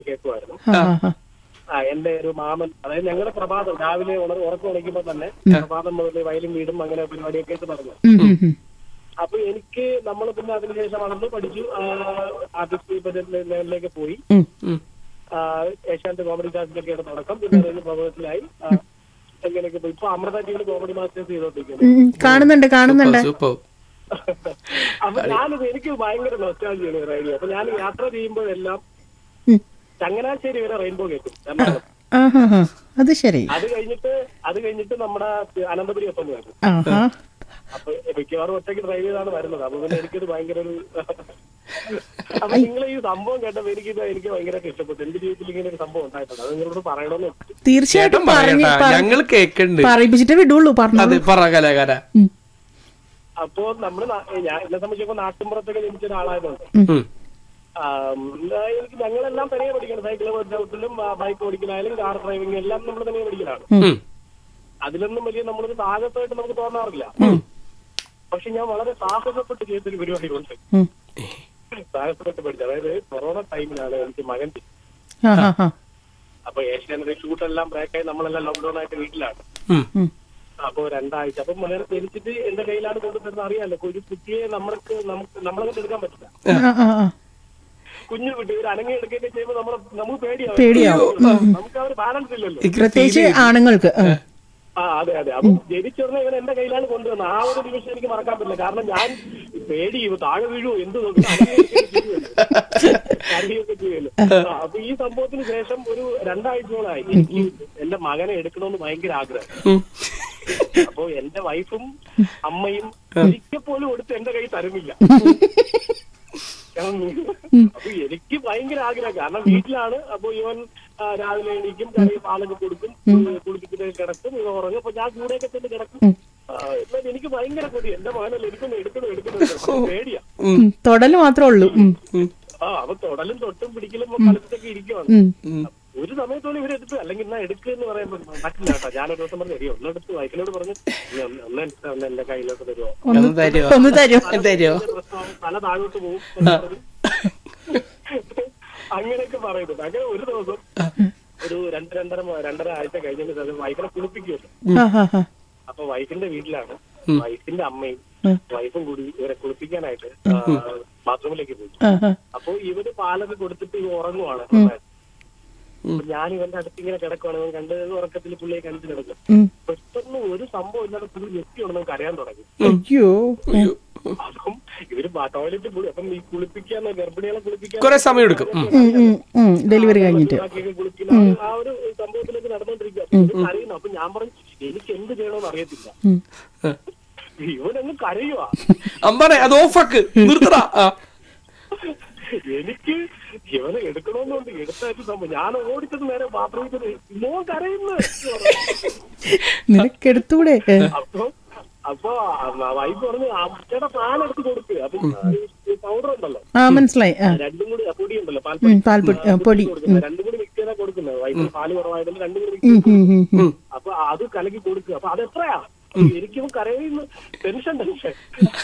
കേൾക്കുമായിരുന്നു ആ, ആ, ആ. ആ എന്റെ ഒരു മാമൻ അതായത് ഞങ്ങളുടെ പ്രഭാതം രാവിലെ ഉണർ ഉറക്കം ഉണയ്ക്കുമ്പോൾ തന്നെ പ്രഭാതം മുതൽ വയലും വീടും അങ്ങനെ പരിപാടിയൊക്കെ ആയിട്ട് നടന്നു ഉം, ഉം, ഉം. അപ്പൊ എനിക്ക് നമ്മൾ പിന്നെ അതിനുശേഷം വളർന്നു പഠിച്ചു ആർട്ടിസ്റ്റ് ലെവലിലേക്ക് പോയി ഉം. ആ, ഏഷ്യാനെറ്റ് കോമഡി ക്ലാസ്സിലൊക്കെയാണ് തുടക്കം പിന്നെ അതിന് പ്രൊഫഷണലായി എങ്ങനെയൊക്കെ പോയി ഇപ്പൊ അമൃത ടിവിയിൽ കോമഡി മാസ്റ്റേഴ്സ് ചെയ്തോണ്ടിരിക്കുന്നു ഉം, ഉം. കാണുന്നുണ്ട് കാണുന്നുണ്ട് സൂപ്പർ അപ്പൊ ഞാനിത് എനിക്ക് ഭയങ്കര നൊസ്റ്റാൾജിയാണ് റേഡിയോ അപ്പൊ ഞാൻ യാത്ര ചെയ്യുമ്പോഴെല്ലാം ഉം. ചങ്ങനാശ്ശേരി വരെ റെയിൻബോ കേൾക്കും എറണാകുളം ആ ഹാ ഹാ അത് ശരി അത് കഴിഞ്ഞിട്ട് അത് കഴിഞ്ഞിട്ട് നമ്മുടെ അനന്തപുരി ഒപ്പം കേൾക്കും ആഹാ അപ്പൊ മിക്കവാറും ഒറ്റയ്ക്ക് ഡ്രൈവ് ചെയ്താണ് വരുന്നത് അപ്പൊ പിന്നെ എനിക്കിത് ഭയങ്കര ഒരു അപ്പൊ നിങ്ങൾ ഈ സംഭവം കേട്ടപ്പോ എനിക്കിത് എനിക്ക് ഭയങ്കരമായിട്ട് ഇഷ്ടപ്പെട്ടു എന്റെ ജീവിതത്തിൽ ഇങ്ങനെ ഒരു സംഭവം ഉണ്ടായിട്ടുണ്ട് അത് നിങ്ങളോട് പറയണമെന്ന് വെച്ചിട്ട്. തീർച്ചയായിട്ടും പറഞ്ഞ് പറയട്ടാ പറ- ഞങ്ങൾ കേക്കുന്നുണ്ട് പറയിപ്പിച്ചിട്ടേ വിടുള്ളൂ പറഞ്ഞു അതെ പറ കലാകാര ഉം. അപ്പോ നമ്മള് നാ- ഞാൻ എന്നെ സംബന്ധിച്ചപ്പോ നാട്ടിൻപുറത്തൊക്കെ ജനിച്ച ഒരാളായതുകൊണ്ട് ഉം. ആം, ആ, എനിക്ക് ഞങ്ങളെല്ലാം തനിയെ പഠിക്കണം സൈക്കിൾ ഓടിച്ചാലും ബൈക്ക് ഓടിക്കലായാലും കാർ ഡ്രൈവിംഗ് എല്ലാം നമ്മൾ തനിയെ പഠിക്കലാണ് ഉം. അതിലൊന്നും വലിയ നമ്മളൊരു സാഹസമായിട്ട് നമുക്ക് തോന്നാറില്ല പക്ഷെ ഞാൻ വളരെ സാഹസപ്പെട്ട് ചെയ്തൊരു പരിപാടിയുണ്ട് ഉം. സാഹസപ്പെട്ട് പഠിച്ചു അതായത് കൊറോണ ടൈമിലാണ് എനിക്ക് മകൻ ജനിച്ചത്. ആ ഹാ ഹാ അപ്പൊ ഏഷ്യാനെറ്റ് ഷൂട്ടെല്ലാം ബ്രേക്കായി നമ്മളെല്ലാം ലോക്ക്ഡൌൺ ആയിട്ട് വീട്ടിലാണ് ഉം. ഉം. അപ്പൊ രണ്ടാഴ്ച അപ്പൊ മകനെ ജനിച്ചിട്ട് എന്റെ കയ്യിലാണ് കൊണ്ടുതരുന്നത് അറിയാലോ ഒരു കുട്ടിയെ നമ്മൾക്ക് നമുക്ക് നമ്മളെ എടുക്കാൻ പറ്റില്ല ആ ആ ആ കുഞ്ഞു കുട്ടി ഒരു അനങ്ങി എടുക്കുകയൊക്കെ ചെയ്യുമ്പോൾ നമ്മൾ നമുക്ക് പേടിയാവും പേടിയാവും. നമുക്ക് ആ ഒരു ബാലൻസ് ഇല്ലല്ലോ എനിക്ക് പ്രത്യേകിച്ച് ആണുങ്ങൾക്ക് ആ. ആ അതെ അതെ അപ്പൊ ജനിച്ചുടനെ ഇവൻ എന്റെ കയ്യിലാണ് കൊണ്ടുവന്നത് ആ ഒരു നിമിഷം എനിക്ക് മറക്കാൻ പറ്റില്ല കാരണം ഞാൻ പേടി ഇവ താഴെ വീഴുവോ എന്ത് നോക്കും കരയൊക്കെ ചെയ്യുമല്ലോ ആ, അപ്പൊ ഈ സംഭവത്തിന് ശേഷം ഒരു രണ്ടാഴ്ചയോളായി എനിക്ക് എന്റെ മകനെ എടുക്കണമെന്ന് ഭയങ്കര ആഗ്രഹം ഉം. അപ്പൊ എന്റെ വൈഫും അമ്മയും ഒരിക്കൽ പോലും എടുത്ത് എന്റെ കൈ തരുന്നില്ല കാരണം അപ്പൊ എനിക്ക് ഭയങ്കര ആഗ്രഹം കാരണം വീട്ടിലാണ് അപ്പൊ ഇവൻ ആ, രാവിലെ എണീക്കും കറി പാലൊക്കെ കൊടുക്കും കുളിപ്പിച്ചിട്ട് കിടക്കും ഇവ ഉറങ്ങും അപ്പൊ ഞാൻ കൂടെയൊക്കെ ചെന്ന് കിടക്കും ആ, എന്നാൽ എനിക്ക് ഭയങ്കര കൊതി എന്റെ മകനല്ല എനിക്കൊന്ന് എടുക്കണം എടുക്കണം പേടിയാ ഉം. തൊടല് മാത്രമേ ഉള്ളൂ ഉം. ആ അപ്പൊ തൊടലും തൊട്ടും പിടിക്കലും കളിച്ചിട്ടൊക്കെ ഇരിക്കുവാണ് ഉം. ഒരു സമയത്തോളം ഇവരെടുത്ത് അല്ലെങ്കിൽ എന്നാ എടുക്കുക എന്ന് പറയുമ്പോൾ പറ്റില്ല കേട്ടോ ഞാനൊരു ദിവസം പറഞ്ഞു എടി ഒന്നെടുത്ത് വൈഫിനോട് പറഞ്ഞു "നീ ഒന്ന് ഒന്ന് എടുത്ത് ഒന്ന് എന്റെ കയ്യിലോട്ട് തരുമോ ഒന്ന് തരുമോ ഒന്ന് തരും തരുമോ പ്രശ്നമാവും തല താഴോട്ട് പോകും എന്ന് പറഞ്ഞ് അങ്ങനെയൊക്കെ പറയുന്നുണ്ട് അങ്ങനെ ഒരു ദിവസം ഒരു രണ്ട് രണ്ടര മ- രണ്ടര ആഴ്ച കഴിഞ്ഞതിന് ശേഷം വൈഫിനെ കുളിപ്പിക്കുമല്ലോ ആ ഹാ ഹാ അപ്പൊ വൈഫിന്റെ വീട്ടിലാണ് വൈഫിന്റെ അമ്മയും ഉം. വൈഫും കൂടി ഇവരെ കുളിപ്പിക്കാനായിട്ട് ബാത്റൂമിലേക്ക് പോയി ആ ഹാ അപ്പൊ ഇവര് പാലൊക്കെ കൊടുത്തിട്ട് ഇവ ഉറങ്ങുവാണ് അപ്പൊ ഞാൻ ഇവന്റെ അടുത്ത് ഇങ്ങനെ കിടക്കുവാണ് ഇവൻ കണ്ട് ഉറക്കത്തിൽ പുള്ളിയെ കണ്ടിട്ട് കിടക്കും ഉം. പെട്ടെന്ന് ഒരു സംഭവം ഇല്ലാതെ പുള്ളി ഞെട്ടി ഉണ്ടെന്ന് അറിയാൻ തുടങ്ങി അയ്യോ അയ്യോ. അപ്പം ഇവര് ടോയ്ലറ്റിൽ പോയി അപ്പം ഈ കുളിപ്പിക്കാൻ ഗർഭിണികളെ കുളിപ്പിക്കാൻ കുറെ സമയം എടുക്കും ഉം. ഉം, ഉം, ഉം. ഡെലിവറി കഴിഞ്ഞിട്ട് ബാക്കിയൊക്കെ കുളിക്കുന്ന ആ ഒരു സംഭവത്തിലേക്ക് നടന്നുകൊണ്ടിരിക്കുക അപ്പൊ ഇവര് കരയുന്നു അപ്പൊ ഞാൻ പറഞ്ഞു എനിക്ക് എന്ത് ചെയ്യണമെന്ന് അറിയത്തില്ല ഉം. ഇവനങ്ങ് കരയുവാ അമ്പാനെ അത് ഓഫാക്ക് നിർത്തടാ ആ. എനിക്ക് ഇവനെ എടുക്കണമെന്നുണ്ട് എടുത്തായിട്ട് സംഭവം ഞാൻ ഓടിച്ചത് നേരെ ബാത്റൂമിൽ ചെന്ന് മോൻ കരയുന്നു നിനക്കെടുത്തൂടെ ഏ. അപ്പൊ അപ്പൊ വൈഫ് പറഞ്ഞു അമ്മയുടെ പാൽ എടുത്ത് കൊടുക്ക് അപ്പൊ പൗഡർ ഉണ്ടല്ലോ ആ മനസ്സിലായി ആ രണ്ടും കൂടി പൊടി ഉണ്ടല്ലോ പാൽ ഉം, പാൽപ്പൊടി ആ, പൊടി കൊടുക്കുന്നത് രണ്ടും കൂടി മിക്സ് ചെയ്താ കൊടുക്കുന്നത് വൈഫിന് പാല് കുറവായതുകൊണ്ട് രണ്ടും കൂടി ഉം, മിക്സ് ഉം, ഉം, ഉം. അപ്പൊ അത് കലക്കി കൊടുക്കുക അപ്പൊ അത് എത്രയാ എനിക്കും കരയുന്നു ടെൻഷൻ ടെൻഷൻ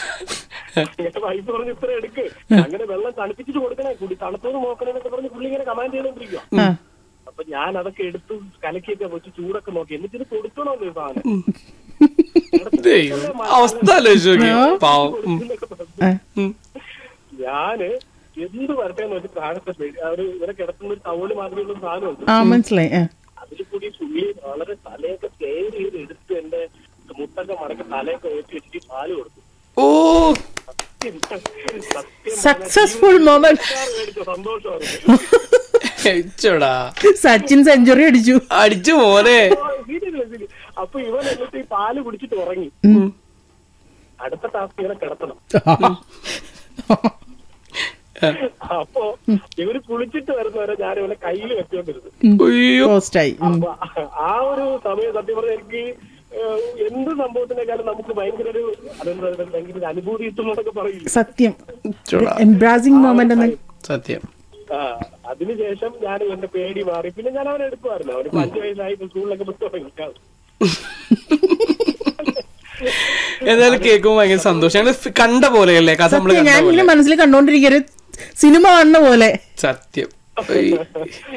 എന്റെ വൈഫ് പറഞ്ഞു ഇത്ര എടുക്ക് അങ്ങനെ വെള്ളം തണുപ്പിച്ചിട്ട് കൊടുക്കണേ കുടി തണുത്തത് നോക്കണമെന്നൊക്കെ പറഞ്ഞ് പുള്ളി ഇങ്ങനെ കമാൻഡ് ചെയ്തോണ്ടിരിക്കുക ആ അപ്പൊ ഞാൻ അതൊക്കെ എടുത്ത് കലക്കിയൊക്കെ വെച്ച് ചൂടൊക്കെ നോക്കി എന്നിട്ട് ഇത് കൊടുക്കണമല്ലോ ഈ സാധനം ദൈവം അവസ്ഥ ആലോചിച്ച് നോക്കിയേ. പാവം ഉം. എന്നൊക്കെ പറഞ്ഞു. ആ. ഉം. ഞാന് എന്ത് വരട്ടെ എന്ന് വെച്ച് താഴത്തെ പേടി അവര് ഇവരെ കിടക്കുന്ന ഒരു ടവല് മാതിരിയുള്ള ഒരു സാധനമുണ്ട് ആ മനസ്സിലായി ആ അതിൽ കൂടി പുള്ളി വളരെ തലയൊക്കെ കെയർ ചെയ്ത് എടുത്ത് എന്റെ മുട്ടൊക്കെ മടക്കി തലയൊക്കെ വെച്ച് വെച്ചിട്ട് പാല് കൊടുത്തു ഓ സത്യം സക്സസ്ഫുൾ മൊമെന്റ് മേടിച്ച സന്തോഷമായിരുന്നു അയച്ചോടാ സച്ചിൻ സെഞ്ചുറി അടിച്ചു അടിച്ചു മോനെ ആ, serious, serious. അപ്പൊ ഇവൻ എന്നിട്ട് ഈ പാല് കുടിച്ചിട്ട് ഉറങ്ങി അടുത്ത ടാസ്ക് ഇവനെ കിടത്തണം അപ്പൊ ഇവര് കുളിച്ചിട്ട് വരുന്നവരെ ഞാൻ ഇവനെ കയ്യിൽ വെച്ചോണ്ടിരുന്നു അയ്യോ പോസ്റ്റായി ഉം. അപ്പൊ ആ ഒരു സമയം സത്യം പറഞ്ഞാൽ എനിക്ക് ഏഹ്, എന്ത് സംഭവത്തിനേക്കാളും നമുക്ക് ഭയങ്കര ഒരു അതെന്താ പറയുക, ഭയങ്കര ഒരു അനുഭൂതി കിട്ടുന്നതൊക്കെ പറയില്ല സത്യം ചോടാ എംബ്രാസിംഗ് മൊമെന്റ് എന്ന് സത്യം ആ അതിനുശേഷം ഞാൻ എന്റെ പേടി മാറി പിന്നെ ഞാൻ അവനെ എടുക്കുമായിരുന്നു അവന് ഇപ്പൊ അഞ്ചു വയസ്സായി ഇപ്പൊ സ്കൂളിലൊക്കെ പോയി തുടങ്ങി എന്തായാലും കേൾക്കുമ്പോ ഭയങ്കര സന്തോഷം ഞങ്ങള് ഫി- കണ്ട പോലെയല്ലേ കഥ നമ്മള് സത്യം കണ്ട ഞാൻ പോലെ ഇങ്ങനെ മനസ്സിൽ കണ്ടോണ്ടിരിക്കുക സിനിമ കാണുന്ന പോലെ സത്യം ഏയ്.